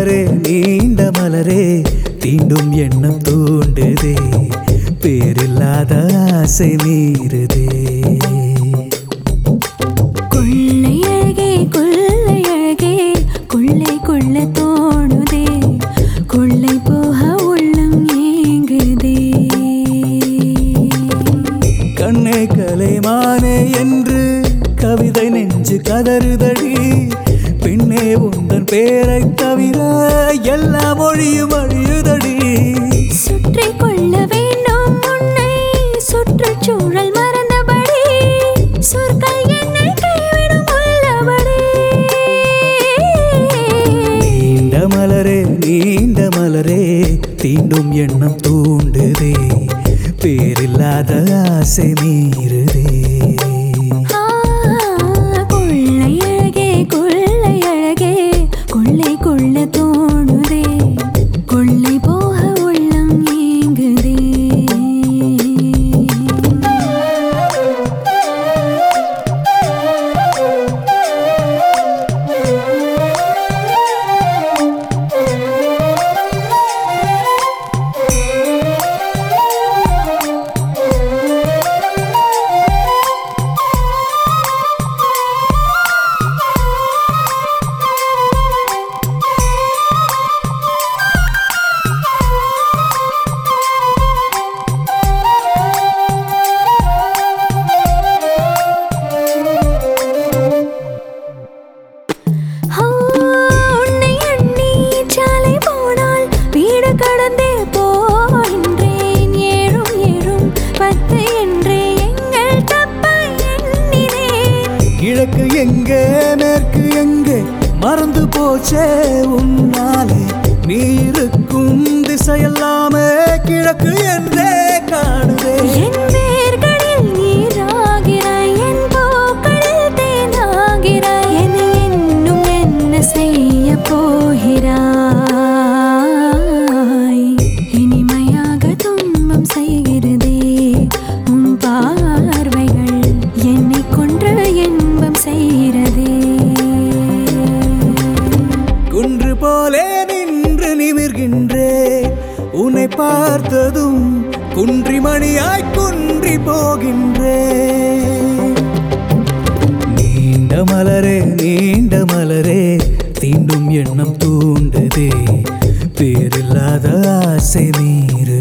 மலரே நீண்ட மலரே தீண்டும் எண்ணம் தூண்டுதே பேரில்லாத ஆசை மீறுதே கொள்ளை அழகே கொள்ளை அழகே கொள்ளை கொள்ள தோணுதே கொள்ளை போக உள்ளம் ஏங்குதே கண்ணே கலைமானே என்று கவிதை நெஞ்சு கதறுதடி பெண்ணே உந்தன் பேரை தவிர எல்லா மொழியும் அழியுதடி சுற்றி கொள்ள வேண்டும் உன்னை சுற்றுச்சூழல் மறந்தபடி சொற்கள் என்னை கைவிடும் உள்ளபடி நீண்ட மலரே நீண்ட மலரே தீண்டும் எண்ணம் தூண்டுதே பேரில்லாத ஆசை மீறுதே ஆ, கொள்ளை அழகே கொள்ளை அழகே கொள்ளை கொள்ள தோணுதே கொள்ளை போக உள்ளம் ஏங்குதே ஆ, உன்னை எண்ணி சாலை போனால் வீடு கடந்தே போகின்றேன் ஏழும் ஏழும் பத்து என்றே எங்கள் தப்பை எண்ணினேன் கிழக்கு எங்கே மேற்கு எங்கே மறந்து போச்சே உன்னாலே நீ இருக்கும் திசையெல்லாமே கிழக்கு என்றே காணுதே என் வேர்களில் நீராகிறாய் என் பூக்களில் தேனாகிறாய் என்னை இன்னும் என்ன செய்ய போகிறாய் இனிமையாக துன்பம் செய்கிறதே உன் பார்வைகள் என்னை கொன்று இன்பம் செய்கிறதே குன்று போலே நின்று நிமிர்கின்றேன் உன்னை பார்த்ததும் குன்றி மணியாய் குன்றி போகின்றேன் நீண்ட மலரே நீண்ட மலரே தீண்டும் எண்ணம் தூண்டுதே பேரில்லாத ஆசை மீறு